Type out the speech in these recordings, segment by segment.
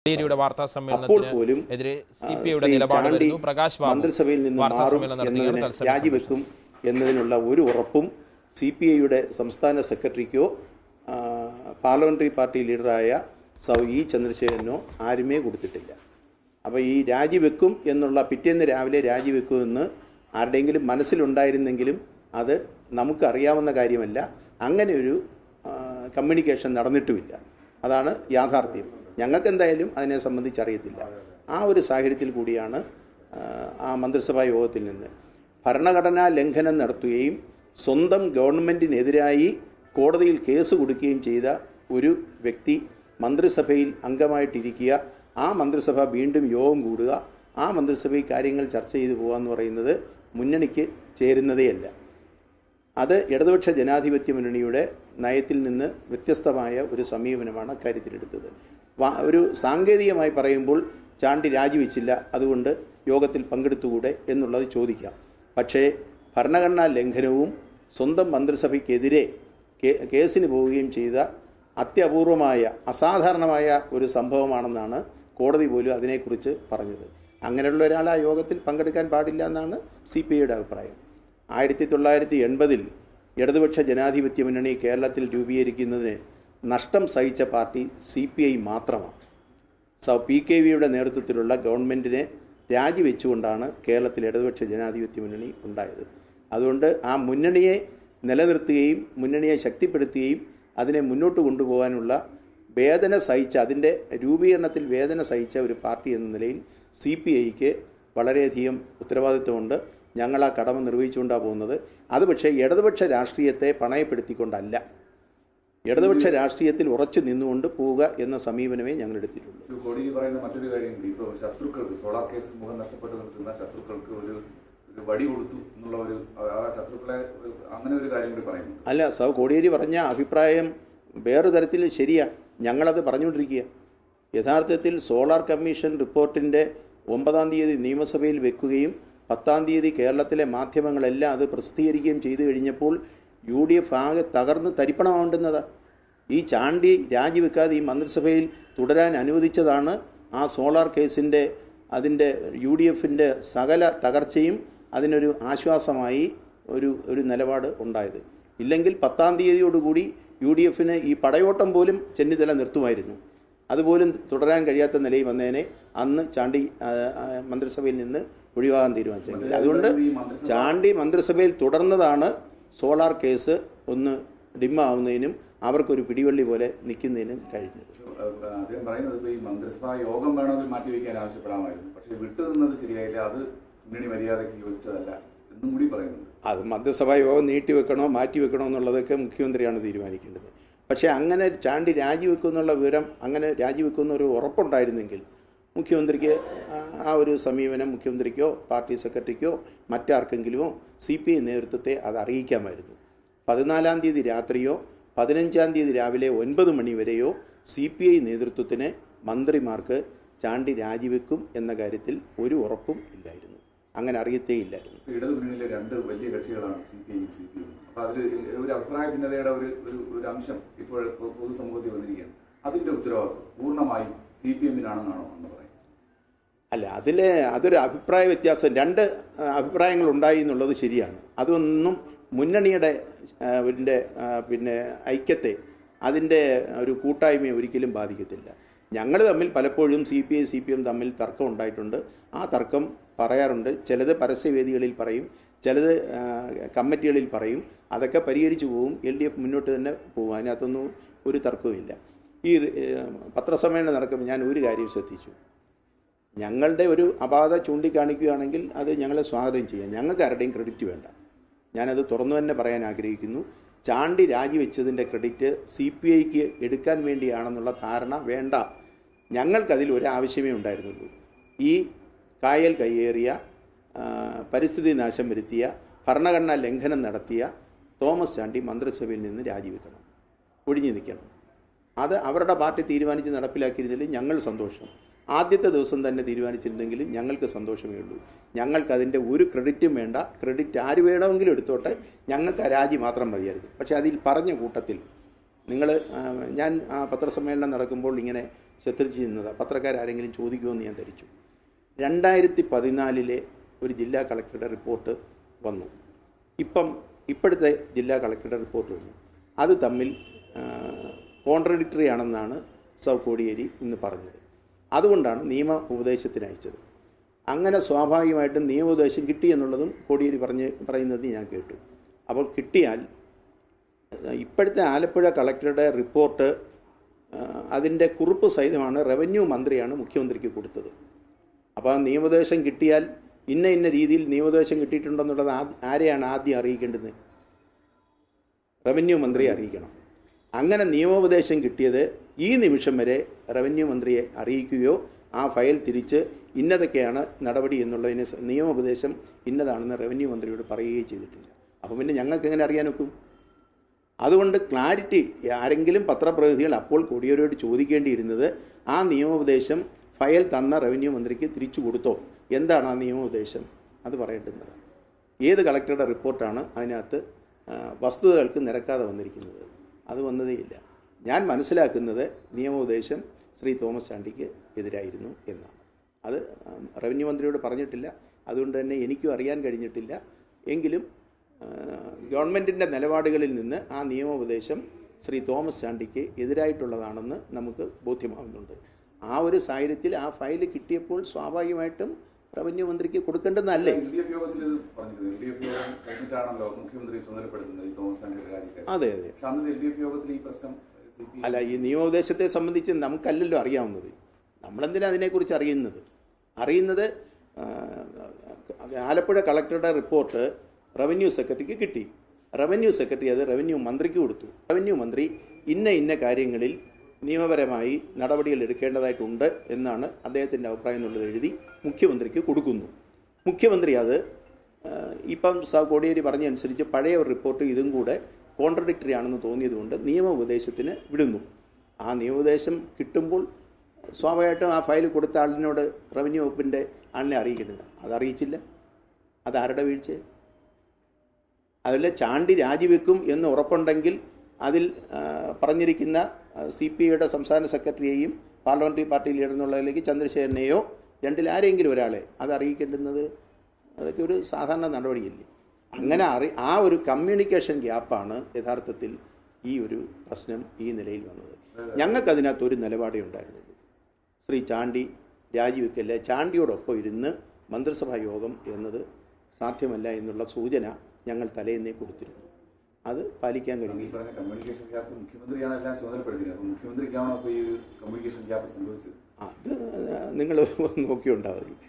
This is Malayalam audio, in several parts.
കോടിയേരിയുടെ വാർത്താ അപ്പോൾ സമ്മേളനത്തിന് പോലും എതിരെ സി ആ, പി ഐയുടെ ശ്രീ നിലപാട് ചാണ്ടി വരുന്നു പ്രകാശ് ബാബു മന്ത്രിസഭയിൽ നിന്ന് വാർത്താ മാറും സമ്മേളനം നടത്തുകയാണ് എന്നതിന് തത്സമയം രാജിവെക്കും എന്നതിനുള്ള ഒരു ഉറപ്പും സി പി ഐയുടെ സംസ്ഥാന സെക്രട്ടറിക്കോ ആ, പാർലമെന്ററി പാർട്ടി ലീഡറായ സൗ ഇ ചന്ദ്രശേഖരനോ ആരുമേ കൊടുത്തിട്ടില്ല അപ്പോൾ ഈ രാജിവെക്കും എന്നുള്ള പിറ്റേന്ന് രാവിലെ രാജിവെക്കുമെന്ന് ആരുടെയെങ്കിലും മനസ്സിലുണ്ടായിരുന്നെങ്കിലും അത് നമുക്കറിയാവുന്ന കാര്യമല്ല അങ്ങനെ ഒരു ആ, കമ്മ്യൂണിക്കേഷൻ നടന്നിട്ടുമില്ല അതാണ് യാഥാർത്ഥ്യം ഞങ്ങൾക്ക് എന്തായാലും അതിനെ സംബന്ധിച്ച് അറിയത്തില്ല ആ ഒരു സാഹചര്യത്തിൽ കൂടിയാണ് ആ, ആ മന്ത്രിസഭാ യോഗത്തിൽ നിന്ന് ഭരണഘടനാ ലംഘനം നടത്തുകയും സ്വന്തം ഗവൺമെൻറ്റിനെതിരായി കോടതിയിൽ കേസ് കൊടുക്കുകയും ചെയ്ത ഒരു വ്യക്തി മന്ത്രിസഭയിൽ അംഗമായിട്ടിരിക്കുക ആ മന്ത്രിസഭ വീണ്ടും യോഗം കൂടുക ആ മന്ത്രിസഭയിൽ കാര്യങ്ങൾ ചർച്ച ചെയ്തു പോകുക എന്ന് പറയുന്നത് മുന്നണിക്ക് ചേരുന്നതേയല്ല അത് ഇടതുപക്ഷ ജനാധിപത്യ മുന്നണിയുടെ നയത്തിൽ നിന്ന് വ്യത്യസ്തമായ ഒരു സമീപനമാണ് അക്കാര്യത്തിലെടുത്തത് വാ- ഒരു സാങ്കേതികമായി പറയുമ്പോൾ ചാണ്ടി രാജിവെച്ചില്ല അതുകൊണ്ട് യോഗത്തിൽ പങ്കെടുത്തുകൂടെ എന്നുള്ളത് ചോദിക്കാം പക്ഷേ ഭരണഘടനാ ലംഘനവും സ്വന്തം മന്ത്രിസഭയ്ക്കെതിരെ കേ- കേസിന് പോവുകയും ചെയ്ത അത്യപൂർവമായ അസാധാരണമായ ഒരു സംഭവമാണെന്നാണ് കോടതി പോലും അതിനെക്കുറിച്ച് പറഞ്ഞത് അങ്ങനെയുള്ള ഒരാൾ ആ യോഗത്തിൽ പങ്കെടുക്കാൻ പാടില്ല എന്നാണ് സി പി ഐയുടെ അഭിപ്രായം ആയിരത്തി തൊള്ളായിരത്തി എൺപതിൽ ഇടതുപക്ഷ ജനാധിപത്യ മുന്നണി കേരളത്തിൽ രൂപീകരിക്കുന്നതിന് നഷ്ടം സഹിച്ച പാർട്ടി സി പി ഐ മാത്രമാണ് സൗ പി കെ വിയുടെ നേതൃത്വത്തിലുള്ള ഗവൺമെൻറ്റിനെ രാജിവെച്ചുകൊണ്ടാണ് കേരളത്തിൽ ഇടതുപക്ഷ ജനാധിപത്യ മുന്നണി ഉണ്ടായത് അതുകൊണ്ട് ആ മുന്നണിയെ നിലനിർത്തുകയും മുന്നണിയെ ശക്തിപ്പെടുത്തുകയും അതിനെ മുന്നോട്ട് കൊണ്ടുപോകാനുള്ള വേദന സഹിച്ച അതിൻ്റെ രൂപീകരണത്തിൽ വേദന സഹിച്ച ഒരു പാർട്ടി എന്ന നിലയിൽ സി പി ഐക്ക് വളരെയധികം ഉത്തരവാദിത്വമുണ്ട് ഞങ്ങൾ ആ കടമ നിർവഹിച്ചുകൊണ്ടാണ് പോകുന്നത് അത് പക്ഷേ ഇടതുപക്ഷ രാഷ്ട്രീയത്തെ പണയപ്പെടുത്തിക്കൊണ്ടല്ല ഇടതുപക്ഷ രാഷ്ട്രീയത്തിൽ ഉറച്ചു നിന്നുകൊണ്ട് പോവുക എന്ന സമീപനമേ ഞങ്ങൾ എടുത്തിട്ടുള്ളൂ ഒരു കോടിയിൽ പറയുന്ന മറ്റൊരു കാര്യം കൂടി ഇപ്പോൾ ശത്രുക്കൾക്ക് സോളാർ കേസിൽ മുഖം നഷ്ടപ്പെട്ട് നിൽക്കുന്ന ശത്രുക്കൾക്ക് ഒരു ഒരു വടി കൊടുത്തു എന്നുള്ള ഒരു ആ- ആ ശത്രുക്കളെ ഒരു- അങ്ങനെ ഒരു കാര്യം കൂടി പറയുന്നു അല്ല സൗ കോടിയേരി പറഞ്ഞ അഭിപ്രായം വേറൊരു തരത്തിൽ ശരിയാ ഞങ്ങളത് പറഞ്ഞുകൊണ്ടിരിക്കുക യഥാർത്ഥത്തിൽ സോളാർ കമ്മീഷൻ റിപ്പോർട്ടിൻ്റെ ഒമ്പതാം തീയതി നിയമസഭയിൽ വെക്കുകയും പത്താം തീയതി കേരളത്തിലെ മാധ്യമങ്ങളെല്ലാം അത് പ്രസിദ്ധീകരിക്കുകയും ചെയ്തു കഴിഞ്ഞപ്പോൾ യു ഡി എഫ് ആകെ തകർന്ന് തരിപ്പണമാവേണ്ടുന്നതാ ഈ ചാണ്ടി രാജിവെക്കാതെ ഈ മന്ത്രിസഭയിൽ തുടരാൻ അനുവദിച്ചതാണ് ആ സോളാർ കേസിൻ്റെ അതിൻ്റെ യു ഡി എഫിൻ്റെ സകല തകർച്ചയും അതിനൊരു ആശ്വാസമായി ഒരു ഒരു നിലപാട് ഉണ്ടായത് ഇല്ലെങ്കിൽ പത്താം തീയതിയോടുകൂടി യു ഡി എഫിന് ഈ പടയോട്ടം പോലും ചെന്നിത്തല നിർത്തുമായിരുന്നു അതുപോലും തുടരാൻ കഴിയാത്ത നിലയിൽ വന്നതിനെ അന്ന് ചാണ്ടി ആ, ആ, മന്ത്രിസഭയിൽ നിന്ന് ഒഴിവാകാൻ തീരുമാനിച്ചെങ്കിൽ അതുകൊണ്ട് ചാണ്ടി മന്ത്രിസഭയിൽ തുടർന്നതാണ് സോളാർ കേസ് ഒന്ന് ഡിമ്മാവുന്നതിനും അവർക്കൊരു പിടിവള്ളി പോലെ നിൽക്കുന്നതിനും കഴിഞ്ഞത് ഏഹ് അദ്ദേഹം പറയുന്നത് ഇപ്പോൾ ഈ മന്ത്രിസഭാ യോഗം വേണമെങ്കിൽ മാറ്റിവെക്കാൻ ആവശ്യപ്പെടാമായിരുന്നു പക്ഷേ വിട്ടു നിന്നത് ശരിയായില്ല അത് മുന്നണി മര്യാദയ്ക്ക് യോജിച്ചതല്ല എന്നും കൂടി പറയുന്നുണ്ട് അത് മന്ത്രിസഭാ യോഗം നീട്ടിവെക്കണോ മാറ്റിവെക്കണോ എന്നുള്ളതൊക്കെ മുഖ്യമന്ത്രിയാണ് തീരുമാനിക്കേണ്ടത് പക്ഷേ അങ്ങനെ ചാണ്ടി രാജിവെക്കുമെന്നുള്ള വിവരം അങ്ങനെ രാജിവെക്കുന്ന ഒരു ഉറപ്പുണ്ടായിരുന്നെങ്കിൽ മുഖ്യമന്ത്രിക്ക് ആ- ആ ഒരു സമീപനം മുഖ്യമന്ത്രിക്കോ പാർട്ടി സെക്രട്ടറിക്കോ മറ്റാർക്കെങ്കിലുമോ സി പി ഐ നേതൃത്വത്തെ അത് അറിയിക്കാമായിരുന്നു പതിനാലാം തീയതി രാത്രിയോ പതിനഞ്ചാം തീയതി രാവിലെ ഒൻപത് മണി വരെയോ സി പി ഐ നേതൃത്വത്തിന് മന്ത്രിമാർക്ക് ചാണ്ടി രാജിവെക്കും എന്ന കാര്യത്തിൽ ഒരു ഉറപ്പും ഇല്ലായിരുന്നു അങ്ങനെ അറിയത്തേ ഇല്ലായിരുന്നു ഇപ്പോൾ ഇടതു മുന്നണിയിലെ രണ്ട് വലിയ കക്ഷികളാണ് സി പി ഐയും സി പി ഐയും അപ്പോൾ അതിൽ ഒരു അഭിപ്രായ ഭിന്നതയുടെ ഒരു ഒരു ഒരു അംശം ഇപ്പോൾ പൊ- പൊതുസമൂഹത്തിൽ വന്നിരിക്കുകയാണ് അതിന്റെ ഉത്തരവാദിത്വം പൂർണ്ണമായും സി പി എമ്മിനാണെന്നാണോ എന്ന് പറയും അല്ല അതിൽ അതൊരു അഭിപ്രായ വ്യത്യാസം രണ്ട് ആ, അഭിപ്രായങ്ങൾ ഉണ്ടായി എന്നുള്ളത് ശരിയാണ് അതൊന്നും മുന്നണിയുടെ ആ, ഇതിൻ്റെ ആ, പിന്നെ ഐക്യത്തെ അതിൻ്റെ ഒരു കൂട്ടായ്മയെ ഒരിക്കലും ബാധിക്കത്തില്ല ഞങ്ങൾ തമ്മിൽ പലപ്പോഴും C P I C P M തമ്മിൽ തർക്കം ഉണ്ടായിട്ടുണ്ട് ആ തർക്കം പറയാറുണ്ട് ചിലത് പരസ്യവേദികളിൽ പറയും ചിലത് ആ, കമ്മിറ്റികളിൽ പറയും അതൊക്കെ പരിഹരിച്ചു പോവും എൽ ഡി എഫ് മുന്നോട്ട് തന്നെ പോകും അതിനകത്തൊന്നും ഒരു തർക്കവുമില്ല ഈ ഏ, പത്രസമ്മേളനം നടക്കുമ്പോൾ ഞാൻ ഒരു കാര്യം ശ്രദ്ധിച്ചു ഞങ്ങളുടെ ഒരു അപാത ചൂണ്ടിക്കാണിക്കുകയാണെങ്കിൽ അത് ഞങ്ങളെ സ്വാഗതം ചെയ്യാം ഞങ്ങൾക്ക് ആരുടെയും ക്രെഡിറ്റ് വേണ്ട ഞാനത് തുറന്നു തന്നെ പറയാൻ ആഗ്രഹിക്കുന്നു ചാണ്ടി രാജിവെച്ചതിൻ്റെ ക്രെഡിറ്റ് സി പി ഐക്ക് എടുക്കാൻ വേണ്ടിയാണെന്നുള്ള ധാരണ വേണ്ട ഞങ്ങൾക്കതിൽ ഒരാവശ്യമേ ഉണ്ടായിരുന്നുള്ളൂ ഈ കായൽ കയ്യേറിയ ആ, പരിസ്ഥിതി നാശം വരുത്തിയ ഭരണഘടനാ ലംഘനം നടത്തിയ തോമസ് ചാണ്ടി മന്ത്രിസഭയിൽ നിന്ന് രാജിവെക്കണം ഒഴിഞ്ഞു നിൽക്കണം അത് അവരുടെ പാർട്ടി തീരുമാനിച്ച് നടപ്പിലാക്കിയിരുന്നതിൽ ഞങ്ങൾ സന്തോഷം ആദ്യത്തെ ദിവസം തന്നെ തീരുമാനിച്ചിരുന്നെങ്കിലും ഞങ്ങൾക്ക് സന്തോഷമേ ഉള്ളൂ ഞങ്ങൾക്ക് അതിൻ്റെ ഒരു ക്രെഡിറ്റും വേണ്ട ക്രെഡിറ്റ് ആര് വേണമെങ്കിലും എടുത്തോട്ടെ ഞങ്ങൾക്ക് ആ രാജി മാത്രം മതിയായിരുന്നു പക്ഷേ അതിൽ പറഞ്ഞ കൂട്ടത്തിൽ നിങ്ങൾ ഞാൻ ആ പത്രസമ്മേളനം നടക്കുമ്പോൾ ഇങ്ങനെ ശത്രുജിന്നത് പത്രക്കാരെങ്കിലും ചോദിക്കുമെന്ന് ഞാൻ ധരിച്ചു രണ്ടായിരത്തി പതിനാലിലെ ഒരു ജില്ലാ കളക്ടറുടെ റിപ്പോർട്ട് വന്നു ഇപ്പം ഇപ്പോഴത്തെ ജില്ലാ കളക്ടറുടെ റിപ്പോർട്ട് വന്നു അത് തമ്മിൽ കോൺട്രഡിക്ടറി ആണെന്നാണ് സൗ കോടിയേരി ഇന്ന് പറഞ്ഞത് അതുകൊണ്ടാണ് നിയമ ഉപദേശത്തിന് അയച്ചത് അങ്ങനെ സ്വാഭാവികമായിട്ടും നിയമോപദേശം കിട്ടി എന്നുള്ളതും കോടിയേരി പറഞ്ഞ് പറയുന്നത് ഞാൻ കേട്ടു അപ്പോൾ കിട്ടിയാൽ ഇപ്പോഴത്തെ ആലപ്പുഴ കളക്ടറുടെ റിപ്പോർട്ട് അതിൻ്റെ കുറിപ്പ് സഹിതമാണ് റവന്യൂ മന്ത്രിയാണ് മുഖ്യമന്ത്രിക്ക് കൊടുത്തത് അപ്പോൾ ആ നിയമോപദേശം കിട്ടിയാൽ ഇന്ന ഇന്ന രീതിയിൽ നിയമോപദേശം കിട്ടിയിട്ടുണ്ടെന്നുള്ളത് ആ- ആരെയാണ് ആദ്യം അറിയിക്കേണ്ടത് റവന്യൂ മന്ത്രിയെ അറിയിക്കണം അങ്ങനെ നിയമോപദേശം കിട്ടിയത് ഈ നിമിഷം വരെ റവന്യൂ മന്ത്രിയെ അറിയിക്കുകയോ ആ ഫയൽ തിരിച്ച് ഇന്നതൊക്കെയാണ് നടപടി എന്നുള്ളതിന് സ- നിയമോപദേശം ഇന്നതാണെന്ന് റവന്യൂ മന്ത്രിയോട് പറയുകയും ചെയ്തിട്ടില്ല അപ്പോൾ പിന്നെ ഞങ്ങൾക്ക് എങ്ങനെ അറിയാൻ ഒക്കും അതുകൊണ്ട് ക്ലാരിറ്റി ആരെങ്കിലും പത്രപ്രതിനിധികൾ അപ്പോൾ കൊടിയേരിയോട് ചോദിക്കേണ്ടിയിരുന്നത് ആ നിയമോപദേശം ഫയൽ തന്ന റവന്യൂ മന്ത്രിക്ക് തിരിച്ചു കൊടുത്തോ എന്താണ് ആ നിയമോപദേശം അത് പറയേണ്ടുന്നത് ഏത് കളക്ടറുടെ റിപ്പോർട്ടാണ് അതിനകത്ത് ആ, വസ്തുതകൾക്ക് നിരക്കാതെ വന്നിരിക്കുന്നത് അത് വന്നതേയില്ല ഞാൻ മനസ്സിലാക്കുന്നത് നിയമോപദേശം ശ്രീ തോമസ് ചാണ്ടിക്ക് എതിരായിരുന്നു എന്നാണ് അത് ആ, റവന്യൂ മന്ത്രിയോട് പറഞ്ഞിട്ടില്ല അതുകൊണ്ട് തന്നെ എനിക്കും അറിയാൻ കഴിഞ്ഞിട്ടില്ല എങ്കിലും ഗവൺമെൻറ്റിൻ്റെ നിലപാടുകളിൽ നിന്ന് ആ നിയമോപദേശം ശ്രീ തോമസ് ചാണ്ടിക്ക് എതിരായിട്ടുള്ളതാണെന്ന് നമുക്ക് ബോധ്യമാവുന്നുണ്ട് ആ ഒരു സാഹചര്യത്തിൽ ആ ഫയൽ കിട്ടിയപ്പോൾ സ്വാഭാവികമായിട്ടും റവന്യൂ മന്ത്രിക്ക് കൊടുക്കേണ്ടതല്ലേ എൽ ഡി എഫ് യോഗത്തിൽ ഇത് പറഞ്ഞിരുന്നു എൽ ഡി എഫ് യോഗം കഴിഞ്ഞിട്ടാണല്ലോ മുഖ്യമന്ത്രി ചുമതലപ്പെടുത്തുന്നത് ഈ തോമസ് ചാണ്ടിയുടെ രാജിക്കാര്യം അതെ അതെ പക്ഷെ അന്ന് എൽ ഡി എഫ് യോഗത്തിൽ ഈ പ്രശ്നം സി പി അല്ല ഈ നിയമോപദേശത്തെ സംബന്ധിച്ച് നമുക്കല്ലല്ലോ അറിയാവുന്നത് നമ്മളെന്തിനാ അതിനെക്കുറിച്ച് അറിയുന്നത് അറിയുന്നത് ആ, ആലപ്പുഴ കളക്ടറുടെ റിപ്പോർട്ട് റവന്യൂ സെക്രട്ടറിക്ക് കിട്ടി റവന്യൂ സെക്രട്ടറി അത് റവന്യൂ മന്ത്രിക്ക് കൊടുത്തു റവന്യൂ മന്ത്രി ഇന്ന ഇന്ന കാര്യങ്ങളിൽ നിയമപരമായി നടപടികൾ എടുക്കേണ്ടതായിട്ടുണ്ട് എന്നാണ് അദ്ദേഹത്തിൻ്റെ അഭിപ്രായം എന്നുള്ളത് എഴുതി മുഖ്യമന്ത്രിക്ക് കൊടുക്കുന്നു മുഖ്യമന്ത്രി അത് ആ, ഇപ്പം സ കോടിയേരി പറഞ്ഞതനുസരിച്ച് പഴയ ഒരു റിപ്പോർട്ട് ഇതും കൂടെ കോൺട്രഡിക്ടറി ആണെന്ന് തോന്നിയതുകൊണ്ട് നിയമോപദേശത്തിന് വിടുന്നു ആ നിയമോപദേശം കിട്ടുമ്പോൾ സ്വാഭാവികമായിട്ടും ആ ഫയൽ കൊടുത്ത ആളിനോട് റവന്യൂ വകുപ്പിൻ്റെ ആളിനെ അറിയിക്കുന്നത് അതറിയിച്ചില്ല അതാരുടെ വീഴ്ച അതല്ല ചാണ്ടി രാജിവെക്കും എന്ന് ഉറപ്പുണ്ടെങ്കിൽ അതിൽ ആ, പറഞ്ഞിരിക്കുന്ന സി പി ഐയുടെ സംസ്ഥാന സെക്രട്ടറിയെയും പാർലമെൻ്ററി പാർട്ടി ലീഡർ എന്നുള്ളതിലേക്ക് ചന്ദ്രശേഖരനെയോ രണ്ടിൽ ആരെങ്കിലും ഒരാളെ അത് അറിയിക്കേണ്ടുന്നത് അതൊക്കെ ഒരു സാധാരണ നടപടിയില്ലേ അങ്ങനെ അറി ആ ഒരു കമ്മ്യൂണിക്കേഷൻ ഗ്യാപ്പാണ് യഥാർത്ഥത്തിൽ ഈ ഒരു പ്രശ്നം ഈ നിലയിൽ വന്നത് ഞങ്ങൾക്കതിനകത്ത് ഒരു നിലപാടേ ഉണ്ടായിരുന്നുള്ളൂ ശ്രീ ചാണ്ടി രാജിവെക്കല്ല ചാണ്ടിയോടൊപ്പം ഇരുന്ന് മന്ത്രിസഭാ യോഗം എന്നത് സാധ്യമല്ല എന്നുള്ള സൂചന ഞങ്ങൾ തലേന്നേ കൊടുത്തിരുന്നു അത് പാലിക്കാൻ ഈ കഴിഞ്ഞില്ല പറഞ്ഞ കമ്മ്യൂണിക്കേഷൻ ഗ്യാപ്പ് മുഖ്യമന്ത്രിയാണ് എല്ലാം ചുമതലപ്പെടുത്തിയത് അപ്പൊ മുഖ്യമന്ത്രിക്കാണോ അപ്പൊ ഈ ഒരു കമ്മ്യൂണിക്കേഷൻ ഗ്യാപ്പ് സംഭവിച്ചത് അത് നിങ്ങൾ നോക്കിയുണ്ടാവും മതി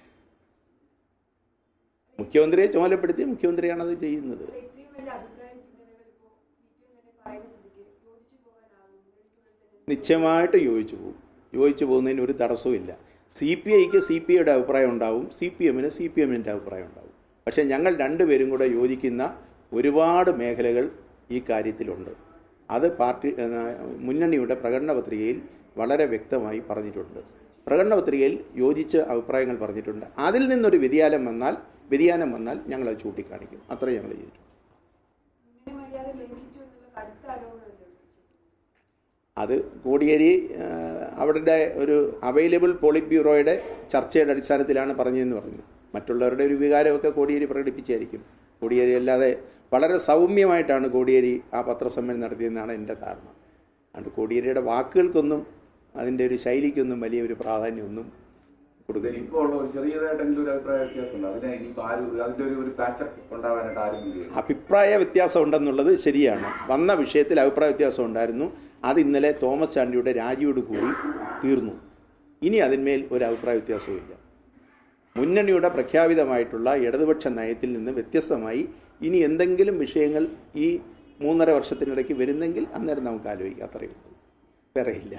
മുഖ്യമന്ത്രിയെ ചുമതലപ്പെടുത്തി മുഖ്യമന്ത്രിയാണത് ചെയ്യുന്നത് ഇത്രയും വലിയ അഭിപ്രായ ഭിന്നതകൾ ഇപ്പോൾ സി പി എം തന്നെ പറയുന്ന സ്ഥിതിക്ക് യോജിച്ചു പോകാനാകും മുന്നണിക്കുള്ളിൽ തന്നെ നിശ്ചയമായിട്ട് യോജിച്ചു പോകും യോജിച്ചു പോകുന്നതിന് ഒരു തടസ്സവും ഇല്ല സി പി ഐക്ക് സി പി ഐയുടെ അഭിപ്രായം ഉണ്ടാവും സി പി എമ്മിന് സി പി എമ്മിൻ്റെ അഭിപ്രായം ഉണ്ടാവും പക്ഷേ ഞങ്ങൾ രണ്ടുപേരും കൂടെ യോജിക്കുന്ന ഒരുപാട് മേഖലകൾ ഈ കാര്യത്തിലുണ്ട് അത് പാർട്ടി ഏഹ്, മുന്നണിയുടെ പ്രകടന പത്രികയിൽ വളരെ വ്യക്തമായി പറഞ്ഞിട്ടുണ്ട് പ്രകടന പത്രികയിൽ യോജിച്ച അഭിപ്രായങ്ങൾ പറഞ്ഞിട്ടുണ്ട് അതിൽ നിന്നൊരു വ്യതിയാനം വന്നാൽ വ്യതിയാനം വന്നാൽ ഞങ്ങളത് ചൂണ്ടിക്കാണിക്കും അത്രയും ഞങ്ങൾ ചെയ്തിട്ടുണ്ട് മുന്നണി മര്യാദ ലംഘിച്ചു എന്നുള്ള കടുത്ത ആരോപണമല്ലേ ഉന്നയിച്ചത്? അത് കോടിയേരി ആ, അവരുടെ ഒരു അവൈലബിൾ പോളിറ്റ് ബ്യൂറോയുടെ ചർച്ചയുടെ അടിസ്ഥാനത്തിലാണ് പറഞ്ഞതെന്ന് പറഞ്ഞു മറ്റുള്ളവരുടെ ഒരു വികാരമൊക്കെ കോടിയേരി പ്രകടിപ്പിച്ചായിരിക്കും കോടിയേരി അല്ലാതെ വളരെ സൗമ്യമായിട്ടാണ് കോടിയേരി ആ പത്രസമ്മേളനം നടത്തിയെന്നാണ് എൻ്റെ ധാരണ അതുകൊണ്ട് കോടിയേരിയുടെ വാക്കുകൾക്കൊന്നും അതിൻ്റെ ഒരു ശൈലിക്കൊന്നും വലിയ ഒരു പ്രാധാന്യമൊന്നും കൊടുക്കുന്നില്ല ഇപ്പോൾ ഉള്ള ഒരു ചെറിയതായിട്ടെങ്കിലും ഒരു അഭിപ്രായ വ്യത്യാസമുണ്ട് അതിനെ ഇനിയിപ്പോൾ ആരും അതിന്റെ ഒരു ഒരു പാച്ചപ്പ് ഉണ്ടാവാനായിട്ട് ആരും ചെയ്യും അഭിപ്രായ വ്യത്യാസം ഉണ്ടെന്നുള്ളത് ശരിയാണ് വന്ന വിഷയത്തിൽ അഭിപ്രായ വ്യത്യാസം ഉണ്ടായിരുന്നു അത് ഇന്നലെ തോമസ് ചാണ്ടിയുടെ രാജിയോട് കൂടി തീർന്നു ഇനി അതിന്മേൽ ഒരു അഭിപ്രായ വ്യത്യാസവുമില്ല മുന്നണിയുടെ പ്രഖ്യാപിതമായിട്ടുള്ള ഇടതുപക്ഷ നയത്തിൽ നിന്ന് വ്യത്യസ്തമായി ഇനി എന്തെങ്കിലും വിഷയങ്ങൾ ഈ മൂന്നര വർഷത്തിനിടയ്ക്ക് വരുന്നെങ്കിൽ അന്നേരം നമുക്ക് ആലോചിക്കാം അത്രയേ ഉള്ളൂ വേറെ ഇല്ല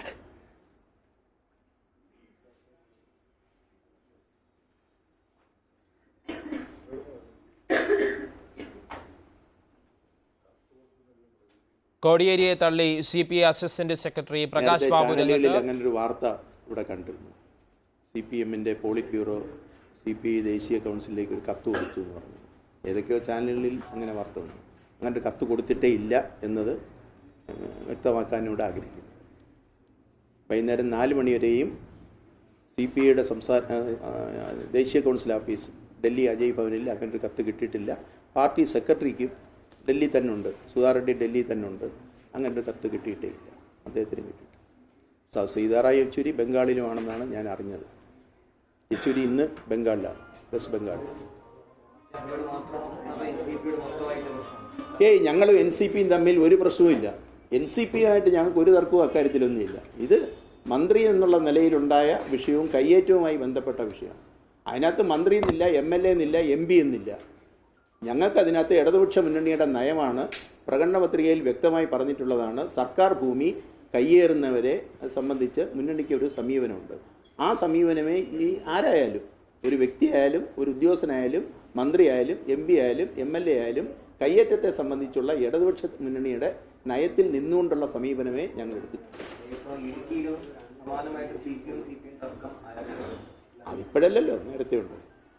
കോടിയേരിയെ തള്ളി C P I assistant secretary Prakash നേരത്തെ ബാബു ചാനലുകളിൽ രംഗത്ത് അങ്ങനെ ഒരു വാർത്ത ഇവിടെ കണ്ടിരുന്നു സി പി എമ്മിൻ്റെ politburo C P I ദേശീയ കൗൺസിലിലേക്ക് ഒരു കത്ത് കൊടുത്തു എന്ന് പറഞ്ഞു ഏതൊക്കെയോ ചാനലുകളിൽ അങ്ങനെ വാർത്ത വന്നു അങ്ങനെ ഒരു കത്ത് കൊടുത്തിട്ടേ ഇല്ല എന്നത് ഏഹ്, വ്യക്തമാക്കാൻ ഇവിടെ ആഗ്രഹിക്കുന്നു വൈകുന്നേരം നാല് മണി വരെയും സി പി ഐയുടെ സംസ്ഥാന ആ, ആ, ദേശീയ കൗൺസിൽ ഓഫീസ് ഡൽഹി അജയ് ഭവനിൽ അങ്ങനെ ഒരു കത്ത് കിട്ടിയിട്ടില്ല പാർട്ടി സെക്രട്ടറിക്കും ഡൽഹി തന്നെ ഉണ്ട് സുധാ റെഡ്ഡി ഡൽഹി തന്നെ ഉണ്ട് അങ്ങനെ ഒരു കത്ത് കിട്ടിയിട്ടേ ഇല്ല അദ്ദേഹത്തിന് കിട്ടിയിട്ടില്ല സ സീതാറാം യെച്ചൂരി ബംഗാളിലുമാണെന്നാണ് ഞാൻ അറിഞ്ഞത് യെച്ചൂരി ഇന്ന് ബംഗാളിലാണ് വെസ്റ്റ് ബംഗാളിലാണ് ഏയ് ഞങ്ങളും എൻ സി പിയും തമ്മിൽ ഒരു പ്രശ്നവും ഇല്ല എൻ സി പി ആയിട്ട് ഞങ്ങൾക്ക് ഒരു തർക്കവും അക്കാര്യത്തിലൊന്നുമില്ല ഇത് മന്ത്രി എന്നുള്ള നിലയിലുണ്ടായ വിഷയവും കയ്യേറ്റവുമായി ബന്ധപ്പെട്ട വിഷയമാണ് അതിനകത്ത് മന്ത്രി എന്നില്ല എം എൽ എ എന്നില്ല എം പി എന്നില്ല ഞങ്ങൾക്ക് അതിനകത്ത് ഇടതുപക്ഷ മുന്നണിയുടെ നയമാണ് പ്രകടന പത്രികയിൽ വ്യക്തമായി പറഞ്ഞിട്ടുള്ളതാണ് സർക്കാർ ഭൂമി കയ്യേറുന്നവരെ സംബന്ധിച്ച് മുന്നണിക്ക് ഒരു സമീപനമുണ്ട് ആ സമീപനമേ ഈ ആരായാലും ഒരു വ്യക്തിയായാലും ഒരു ഉദ്യോഗസ്ഥനായാലും മന്ത്രിയായാലും എം പി ആയാലും എം എൽ എ ആയാലും കയ്യേറ്റത്തെ സംബന്ധിച്ചുള്ള ഇടതുപക്ഷ മുന്നണിയുടെ നയത്തിൽ നിന്നുകൊണ്ടുള്ള സമീപനമേ ഞങ്ങൾ എടുത്തിട്ടുള്ളൂ ഇപ്പൊ ഇടുക്കിയിലും സമാനമായിട്ട് C P M C P M തർക്കം ആരംഭിച്ചു അതിപ്പോഴല്ലല്ലോ നേരത്തെ ഉണ്ട്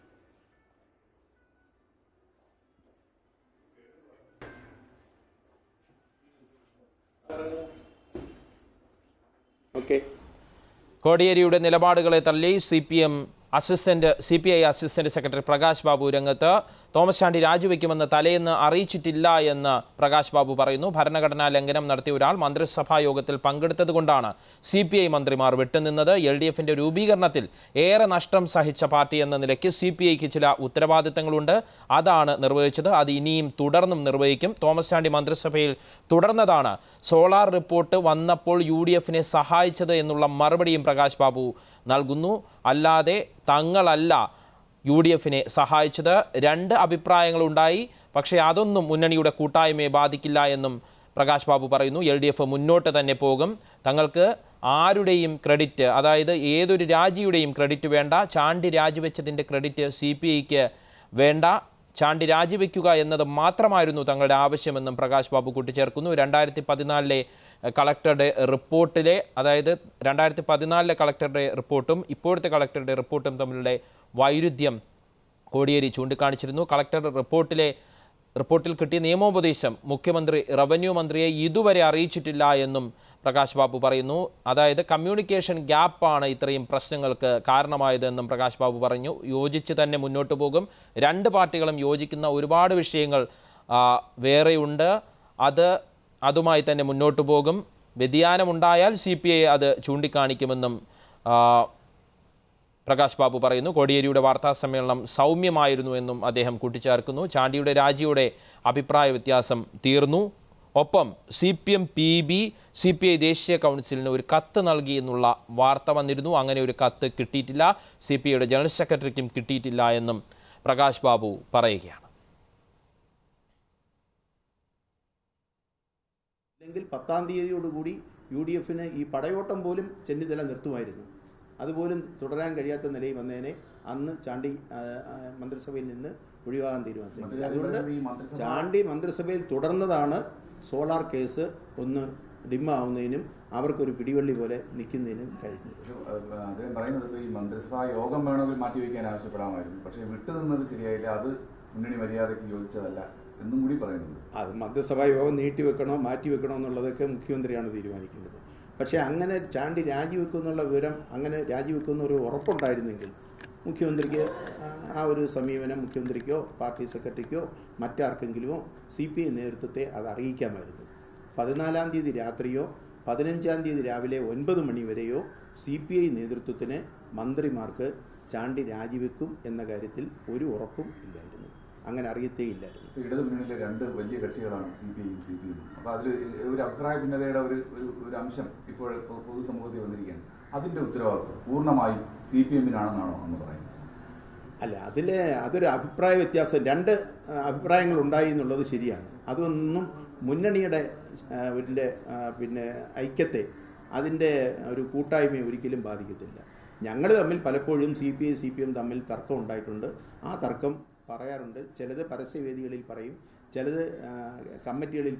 ഓക്കെ കോടിയേരിയുടെ നിലപാടുകളെ തള്ളി C P M assistant C P I assistant secretary Prakash Babu രംഗത്ത് തോമസ് ചാണ്ടി രാജിവെക്കുമെന്ന് തലേന്ന് അറിയിച്ചിട്ടില്ല എന്ന് പ്രകാശ് ബാബു പറയുന്നു ഭരണഘടനാ ലംഘനം നടത്തിയ ഒരാൾ മന്ത്രിസഭാ യോഗത്തിൽ പങ്കെടുത്തതുകൊണ്ടാണ് സി പി ഐ മന്ത്രിമാർ വിട്ടുനിന്നത് എൽ ഡി എഫിന്റെ രൂപീകരണത്തിൽ ഏറെ നഷ്ടം സഹിച്ച പാർട്ടി എന്ന നിലയ്ക്ക് സി പി ഐക്ക് ചില ഉത്തരവാദിത്തങ്ങളുണ്ട് അതാണ് നിർവഹിച്ചത് അത് ഇനിയും തുടർന്നും നിർവഹിക്കും തോമസ് ചാണ്ടി മന്ത്രിസഭയിൽ തുടർന്നതാണ് സോളാർ റിപ്പോർട്ട് വന്നപ്പോൾ യു ഡി എഫിനെ സഹായിച്ചത് എന്നുള്ള മറുപടിയും പ്രകാശ് ബാബു നൽകുന്നു അല്ലാതെ തങ്ങളല്ല യു ഡി എഫിനെ സഹായിച്ചത് രണ്ട് അഭിപ്രായങ്ങളുണ്ടായി പക്ഷേ അതൊന്നും മുന്നണിയുടെ കൂട്ടായ്മയെ ബാധിക്കില്ല എന്നും പ്രകാശ് ബാബു പറയുന്നു എൽ ഡി എഫ് മുന്നോട്ട് തന്നെ പോകും തങ്ങൾക്ക് ആരുടെയും ക്രെഡിറ്റ് അതായത് ഏതൊരു രാജിയുടെയും ക്രെഡിറ്റ് വേണ്ട ചാണ്ടി രാജിവെച്ചതിൻ്റെ ക്രെഡിറ്റ് സി പി ഐക്ക് വേണ്ട ചാണ്ടി രാജിവെക്കുക എന്നത് മാത്രമായിരുന്നു തങ്ങളുടെ ആവശ്യമെന്നും പ്രകാശ് ബാബു കൂട്ടിച്ചേർക്കുന്നു രണ്ടായിരത്തി പതിനാലിലെ കളക്ടറുടെ റിപ്പോർട്ടിലെ അതായത് രണ്ടായിരത്തി പതിനാലിലെ കളക്ടറുടെ റിപ്പോർട്ടും ഇപ്പോഴത്തെ കളക്ടറുടെ റിപ്പോർട്ടും തമ്മിലുള്ള വൈരുദ്ധ്യം കോടിയേരി ചൂണ്ടിക്കാണിച്ചിരുന്നു കളക്ടർ റിപ്പോർട്ടിലെ റിപ്പോർട്ടിൽ കിട്ടിയ നിയമോപദേശം മുഖ്യമന്ത്രി റവന്യൂ മന്ത്രിയെ ഇതുവരെ അറിയിച്ചിട്ടില്ല എന്നും പ്രകാശ് ബാബു പറയുന്നു അതായത് കമ്മ്യൂണിക്കേഷൻ ഗ്യാപ്പാണ് ഇത്രയും പ്രശ്നങ്ങൾക്ക് കാരണമായതെന്നും പ്രകാശ് ബാബു പറഞ്ഞു യോജിച്ച് തന്നെ മുന്നോട്ട് പോകും രണ്ട് പാർട്ടികളും യോജിക്കുന്ന ഒരുപാട് വിഷയങ്ങൾ ആ, വേറെയുണ്ട് അത് അതുമായി തന്നെ മുന്നോട്ട് പോകും വ്യതിയാനമുണ്ടായാൽ സി പി ഐ അത് ചൂണ്ടിക്കാണിക്കുമെന്നും ആ, പ്രകാശ് ബാബു പറയുന്നു കോടിയേരിയുടെ വാർത്താ സമ്മേളനം സൗമ്യമായിരുന്നു എന്നും അദ്ദേഹം കൂട്ടിച്ചേർക്കുന്നു ചാണ്ടിയുടെ രാജിയുടെ അഭിപ്രായ വ്യത്യാസം തീർന്നു ഒപ്പം C P M P B C P I ദേശീയ കൗൺസിലിന് ഒരു കത്ത് നൽകി എന്നുള്ള വാർത്ത വന്നിരുന്നു അങ്ങനെ ഒരു കത്ത് കിട്ടിയിട്ടില്ല സി പി ഐയുടെ ജനറൽ സെക്രട്ടറിക്കും കിട്ടിയിട്ടില്ല എന്നും പ്രകാശ് ബാബു പറയുകയാണ് അല്ലെങ്കിൽ പത്താം തീയതിയോടുകൂടി യു ഡി എഫിന് ഈ പടയോട്ടം പോലും ചെന്നിത്തല നിർത്തുമായിരുന്നു അതുപോലും തുടരാൻ കഴിയാത്ത നിലയിൽ വന്നതിനെ അന്ന് ചാണ്ടി ആ, ആ, മന്ത്രിസഭയിൽ നിന്ന് ഒഴിവാകാൻ തീരുമാനിച്ചു മന്ത്രി അതുകൊണ്ട് ഈ മന്ത്രിസഭ- ചാണ്ടി മന്ത്രിസഭയിൽ തുടർന്നതാണ് സോളാർ കേസ് ഒന്ന് ഡിമ്മാവുന്നതിനും അവർക്കൊരു പിടിവള്ളി പോലെ നിൽക്കുന്നതിനും കഴിഞ്ഞത് പക്ഷെ, ഏഹ്, അദ്ദേഹം പറയുന്നത് ഇപ്പോൾ ഈ മന്ത്രിസഭാ യോഗം വേണമെങ്കിൽ മാറ്റിവെക്കാൻ ആവശ്യപ്പെടാമായിരുന്നു പക്ഷേ വിട്ടുനിന്നത് ശരിയായില്ല അത് മുന്നണി മര്യാദയ്ക്ക് യോജിച്ചതല്ല എന്നും കൂടി പറയുന്നുണ്ട് അത് മന്ത്രിസഭാ യോഗം നീട്ടിവെക്കണോ മാറ്റിവെക്കണോ എന്നുള്ളതൊക്കെ മുഖ്യമന്ത്രിയാണ് തീരുമാനിക്കേണ്ടത് പക്ഷേ അങ്ങനെ ചാണ്ടി രാജിവെക്കും എന്നുള്ള വിവരം അങ്ങനെ രാജിവെക്കുന്ന ഒരു ഉറപ്പുണ്ടായിരുന്നെങ്കിൽ മുഖ്യമന്ത്രിക്ക് ആ- ആ ഒരു സമീപനം മുഖ്യമന്ത്രിക്കോ പാർട്ടി സെക്രട്ടറിക്കോ മറ്റാർക്കെങ്കിലുമോ സി പി ഐ നേതൃത്വത്തെ അത് അറിയിക്കാമായിരുന്നു പതിനാലാം തീയതി രാത്രിയോ പതിനഞ്ചാം തീയതി രാവിലെ ഒൻപത് മണി വരെയോ സി പി ഐ നേതൃത്വത്തിന് മന്ത്രിമാർക്ക് ചാണ്ടി രാജിവെക്കും എന്ന കാര്യത്തിൽ ഒരു ഉറപ്പും ഇല്ലായിരുന്നു അങ്ങനെ അറിയത്തേ ഇല്ലായിരുന്നു ഇപ്പോൾ ഇടതു മുന്നണിയിലെ രണ്ട് വലിയ കക്ഷികളാണ് സി പി ഐയും സി പി എമ്മും അപ്പോൾ അതിൽ ഒരു അഭിപ്രായ ഭിന്നതയുടെ ഒരു ഒരു ഒരു അംശം ഇപ്പോൾ പൊ- പൊതുസമൂഹത്തിൽ വന്നിരിക്കുകയാണ് അതിൻ്റെ ഉത്തരവാദിത്വം പൂർണ്ണമായും സി പി എമ്മിനാണെന്നാണോ എന്ന് പറയുന്നത് അല്ല അതിൽ അതൊരു അഭിപ്രായ വ്യത്യാസം രണ്ട് ആ, അഭിപ്രായങ്ങൾ ഉണ്ടായി എന്നുള്ളത് ശരിയാണ് അതൊന്നും മുന്നണിയുടെ ആ, ഇതിൻ്റെ ആ, പിന്നെ ഐക്യത്തെ അതിൻ്റെ ഒരു കൂട്ടായ്മയെ ഒരിക്കലും ബാധിക്കത്തില്ല ഞങ്ങൾ തമ്മിൽ പലപ്പോഴും C P I C P M തമ്മിൽ തർക്കം ഉണ്ടായിട്ടുണ്ട് ആ തർക്കം പറയാറുണ്ട് ചിലത് പരസ്യവേദികളിൽ പറയും ചിലത് ആ, കമ്മിറ്റികളിൽ